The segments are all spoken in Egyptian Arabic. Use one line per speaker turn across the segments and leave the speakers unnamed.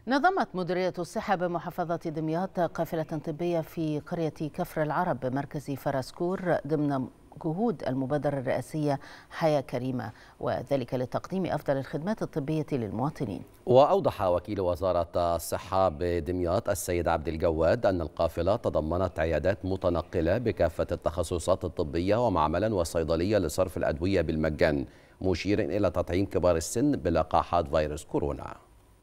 نظمت مديرية الصحة بمحافظة دمياط قافلة طبية في قرية كفر العرب بمركز فرسكور ضمن جهود المبادرة الرئاسية حياة كريمة وذلك لتقديم أفضل الخدمات الطبية للمواطنين
وأوضح وكيل وزارة الصحة بدمياط السيد عبد الجواد أن القافلة تضمنت عيادات متنقلة بكافة التخصصات الطبية ومعملا وصيدلية لصرف الأدوية بالمجان مشير إلى تطعيم كبار السن بلقاحات فيروس كورونا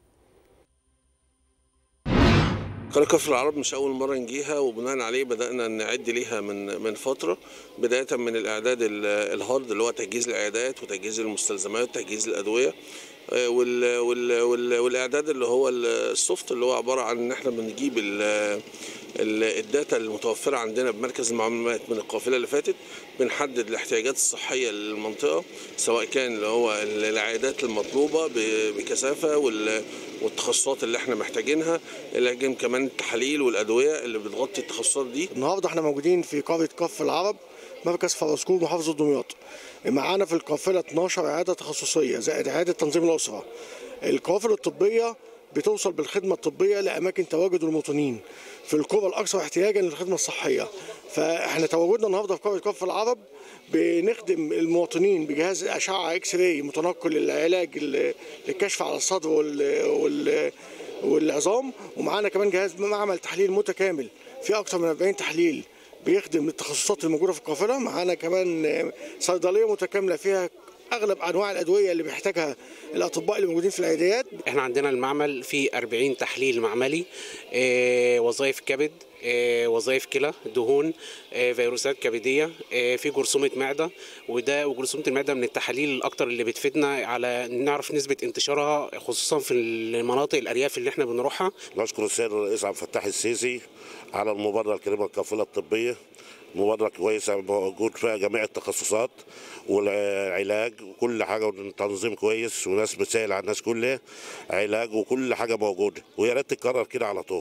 قناة كفر العرب مش أول مرة نجيها وبناء عليه بدأنا نعد ليها من من فترة بداية من الإعداد الهارد اللي هو تجهيز العيادات وتجهيز المستلزمات وتجهيز الأدوية وال وال وال والاعداد اللي هو السوفت اللي هو عباره عن ان احنا بنجيب الداتا المتوفره عندنا بمركز المعلومات من القافله اللي فاتت بنحدد الاحتياجات الصحيه للمنطقه سواء كان اللي هو العيادات المطلوبه بكثافه والتخصصات اللي احنا محتاجينها الى كمان التحاليل والادويه اللي بتغطي التخصصات دي
النهارده احنا موجودين في قريه كف العرب مركز فرسكور محافظه دمياط معانا في القافله 12 عياده تخصصيه زائد عياده تنظيم الاسره القوافل الطبيه بتوصل بالخدمه الطبيه لاماكن تواجد المواطنين في القرى الاكثر احتياجا للخدمه الصحيه فاحنا تواجدنا النهارده في قريه كف العرب بنخدم المواطنين بجهاز اشعه اكس راي متنقل للعلاج للكشف على الصدر وال, وال والعظام ومعانا كمان جهاز معمل تحليل متكامل في اكثر من 40 تحليل بيخدم التخصصات الموجوده في القافله معانا كمان صيدليه متكامله فيها اغلب انواع الادويه اللي بيحتاجها الاطباء اللي موجودين في العيادات
احنا عندنا المعمل فيه 40 تحليل معملي اه وظائف كبد اه وظائف كلى دهون اه فيروسات كبديه في جرثومه معده وده وجرثومه المعده من التحاليل الاكثر اللي بتفيدنا على نعرف نسبه انتشارها خصوصا في المناطق الارياف اللي احنا بنروحها
نشكر السيد الرئيس عبد الفتاح السيسي على المبادره الكريمه القافله الطبيه مبادرة كويسة موجود فيها جميع التخصصات والعلاج وكل حاجة وتنظيم كويس وناس بتسهل على الناس كلها علاج وكل حاجة موجودة ويا ريت تتكرر كده على طول